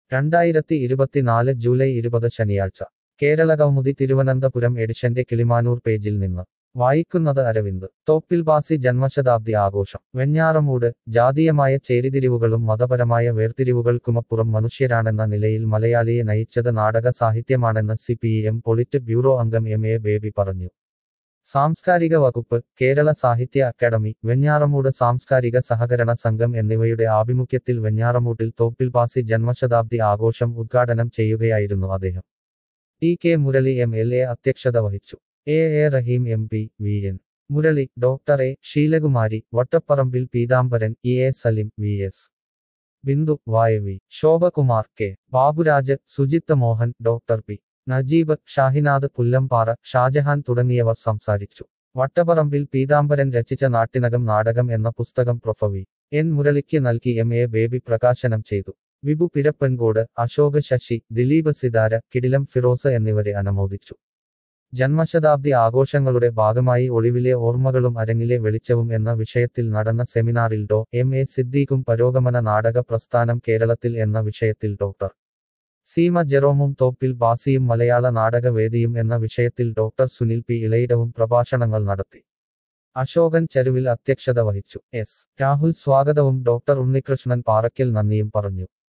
രണ്ടായിരത്തി ഇരുപത്തിനാല് ജൂലൈ ഇരുപത് ശനിയാഴ്ച കേരള കൗമുദി തിരുവനന്തപുരം എഡിഷന്റെ കിളിമാനൂർ പേജിൽ നിന്ന് വായിക്കുന്നത് അരവിന്ദ് തോപ്പിൽ ബാസി ജന്മശതാബ്ദി ആഘോഷം വെഞ്ഞാറമൂട് ജാതീയമായ ചേരിതിരിവുകളും മതപരമായ വേർതിരിവുകൾക്കുമപ്പുറം മനുഷ്യരാണെന്ന നിലയിൽ മലയാളിയെ നയിച്ചത് നാടക സാഹിത്യമാണെന്ന് C P M politburo അംഗം എം എ ബേബി പറഞ്ഞു സാംസ്കാരിക വകുപ്പ് കേരള സാഹിത്യ അക്കാദമി വെഞ്ഞാറമൂട് സാംസ്കാരിക സഹകരണ സംഘം എന്നിവയുടെ ആഭിമുഖ്യത്തിൽ വെഞ്ഞാറമൂട്ടിൽ തോപ്പിൽ ബാസി ജന്മശതാബ്ദി ആഘോഷം ഉദ്ഘാടനം ചെയ്യുകയായിരുന്നു അദ്ദേഹം T K Murali M L A അധ്യക്ഷത വഹിച്ചു A A Rahim M P V N Murali doctor A Sheelakumari Vattapparambil Peethambaran E A Salim V S Bindu Vayavi Shobhakumar K Baburaj Sujith Mohan doctor P Najeeb Shahinad Pullampara Shajahan തുടങ്ങിയവർ സംസാരിച്ചു വട്ടപ്പറമ്പിൽ പീതാംബരൻ രചിച്ച നാട്ടിനകം നാടകം എന്ന പുസ്തകം പ്രൊഫവി എൻ മുരളിക്ക് നൽകി എം എ ബേബി പ്രകാശനം ചെയ്തു വിഭു പിരപ്പൻകോട് അശോക് ശശി ദിലീപ് സിതാര കിടിലം ഫിറോസ് എന്നിവരെ അനുമോദിച്ചു ജന്മശതാബ്ദി ആഘോഷങ്ങളുടെ ഭാഗമായി ഒളിവിലെ ഓർമ്മകളും അരങ്ങിലെ വെളിച്ചവും എന്ന വിഷയത്തിൽ നടന്ന സെമിനാറിൽ ഡോ എം എ സിദ്ദീഖും പരോഗമന നാടക പ്രസ്ഥാനം കേരളത്തിൽ എന്ന വിഷയത്തിൽ ഡോക്ടർ സീമ ജെറോമും തോപ്പിൽ ബാസിയും മലയാള നാടകവേദിയും എന്ന വിഷയത്തിൽ ഡോക്ടർ സുനിൽ പി ഇളയിടവും പ്രഭാഷണങ്ങൾ നടത്തി അശോകൻ ചരുവിൽ അധ്യക്ഷത വഹിച്ചു എസ് രാഹുൽ സ്വാഗതവും ഡോക്ടർ ഉണ്ണികൃഷ്ണൻ പാറയ്ക്കൽ നന്ദിയും പറഞ്ഞു